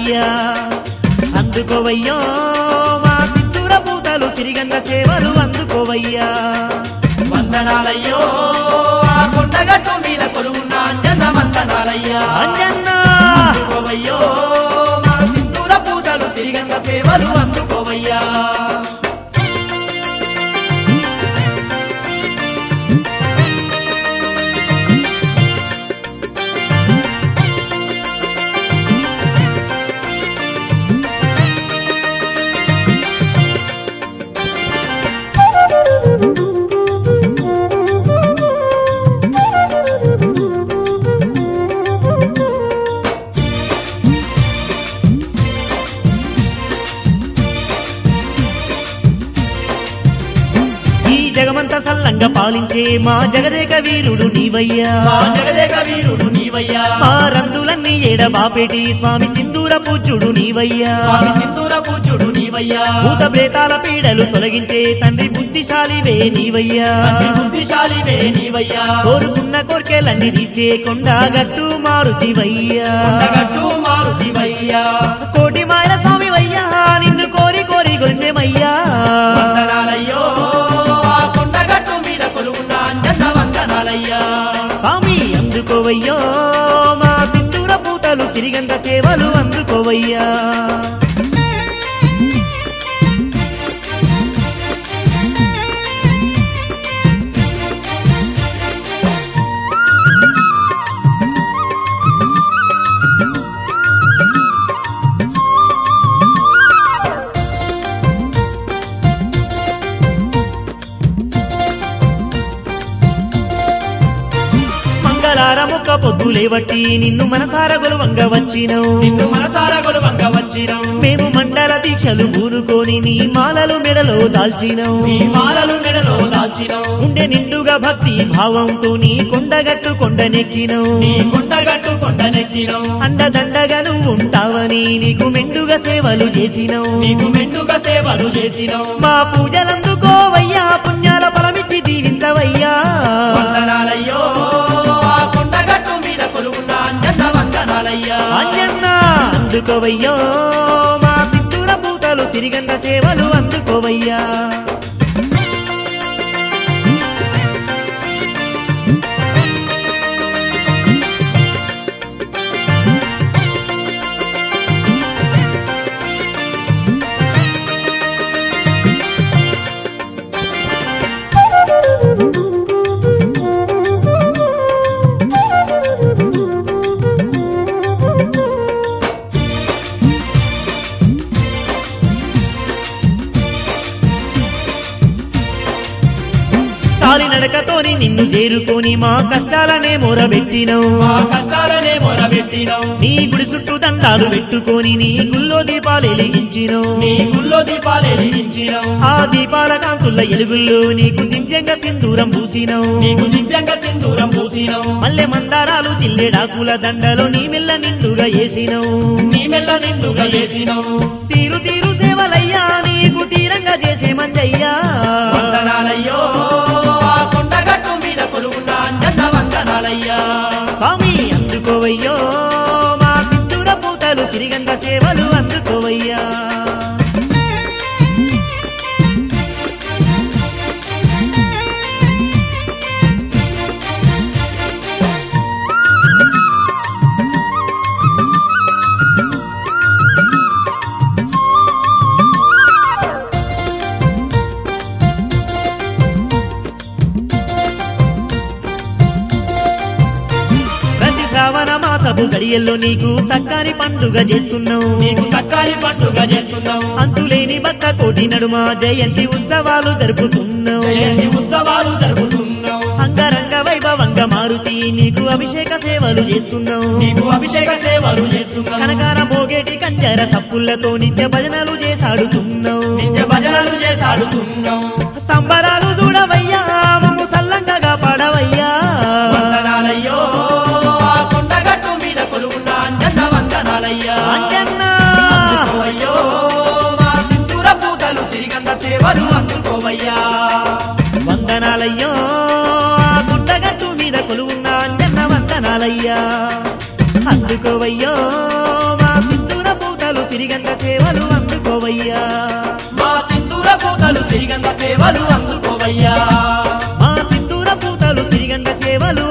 వందనాలయ్యా అందుకోవయ్యో మా సిద్ధూర పూతలు సిరిగంగ సేవలు అందుకోవయ్యా వందనాలయ్యో ఆ కొండగట్టు మీద కొలువున్న అంజన్న వందనాలయ్యా అంజన్నా అందుకోవయ్యో మా సింధూర పూజలు సిరిగంగ సేవలు అందుకోవయ్యా ఈ జగమంత సల్లంగా పాలించే మా జగదేక వీరుడు నీవయ్యా మా జగదేక వీరుడు నీవయ్యా ఆ రందులన్నీ ఏడబాపేటి స్వామి సింధూర పూజ్యుడు నీవయ్యా స్వామి సింధూర పూజ్యుడు నీవయ్యా భూత ప్రేతాల పీడలు తొలగించే తండ్రి బుద్ధిశాలివే నీవయ్యా తండ్రి బుద్ధిశాలివే నీవయ్యా కోరుకున్న కోర్కెలన్నీ తీర్చే కొండ గట్టు మారుతివయ్యా కొండగట్టు మారుతివయ్యా కోటి మాయల స్వామి వయ్యా నిన్ను కోరి కోరి గొలిసేమయ్యా వందనాలయ్యో ఆ కొండగట్టు మీద కొలువున్న అంజన్న వందనాలయ్యా స్వామి అందుకోవయ్యో మా సింధూర పూతలు సిరిగంగ సేవలు అందుకోవయ్యా మంగళారముక్క పొద్దులేవట్టి నిన్ను మనసార గొలువంగ వచ్చినవు నిన్ను మనసారా కొలువంగ వచ్చినం మేము మండల దీక్షలు ఊరుకొని నీ మాలలు మెడలో దాల్చినవు నీ మాలలు మెడలో దాల్చినం ఉండే నిండుగా భక్తి భావంతో నీ కొండగట్టు కొండనెక్కినవు నీ కొండగట్టు కొండనెక్కినం అండదండగా నువ్వు ఉంటావని నీకు మెండుగా సేవలు చేసినవు నీకు మెండుగా సేవలు చేసినం మా పూజలందుకోవయ్యా పుణ్యాల ఫలమిచ్చి దీవించవయ్యా వందనాలయ్యో ఆ కొండగట్టు మీద కొలువున్న అంజన్న వందనాలయ్యా అంజన్న అందుకోవయ్యో మా సిద్ధూర పూతలు సిరిగంగ సేవలు అందుకోవయ్యా కాలి నడకతోని నిన్ను చేరుకొని మా కష్టాలనే మొరబెట్టినవు మా కష్టాలనే మొరబెట్టినం నీ గుడి చుట్టూ దండాలు పెట్టుకొని నీ గుల్లో దీపాలు వెలిగించినవు నీ గుళ్ళో దీపాలు వెలిగించినం ఆ దీపాల కాంతుల ఎలుగుల్లో నీకు దివ్యంగా సింధూరం పూసినవు నీకు దివ్యంగ సింధూరం పూసినం మల్లె మందారాలు జిల్లెడాకుల దండలో నీ మెల్ల నిండుగా వేసినవు నీ మెల్ల నిండుగా వేసినం తీరు తీరు సేవలయ్యా నీకు తీరంగా చేసే మంజయ్యా వందనాలయ్యో ఆ కొండగట్టు మీద కొలువున్న అంజన్న వందనాలయ్యా స్వామి అందుకోవయ్యో మా సింధూర పూతలు సిరిగంగ సేవలు అందుకోవయ్యా ప్రతి శ్రావణ మాసపు గడియల్లో నీకు సక్కారి పండుగ చేస్తున్నావు నీకు సక్కారి పండుగ చేస్తున్నాం అంతులేని భక్త కోటి నడుమ జయంతి ఉత్సవాలు జరుపుతున్నావు జయంతి ఉత్సవాలు జరుపుతున్నాం అంగరంగ వైభవంగా మారుతి నీకు అభిషేక సేవలు చేస్తున్నావు నీకు అభిషేక సేవలు చేస్తున్నాం కనకార మోగేటి కంజర సప్పులతో నిత్య భజనలు చేసాడుతున్నావు నిత్య భజనలు చేసాడుతున్నాం సంబరాలు చూడవయ్యా మమ్ము సల్లంగా పడవయ్యా వందనాలయ్యో ఆ కొండగట్టు మీద కొలువున్న అంజన్న వందనాలయ్యా అంజన్నా అందుకోవయ్యో మా సింధూర పూతలు సిరిగంధ సేవలు అందుకోవయ్యా వందనాలయ్యో ఆ గుండగట్టు మీద కొలువున్న అంజన్న వందనాలయ్యా అందుకోవయ్యో మా సింధూర పూత సిరిగంధ సేవలు అందుకోవయ్యా మా సింధూర పూతలు సిరిగంధ సేవలు అందుకోవయ్యా మా సింధూర పూతలు సిరిగంధ సేవలు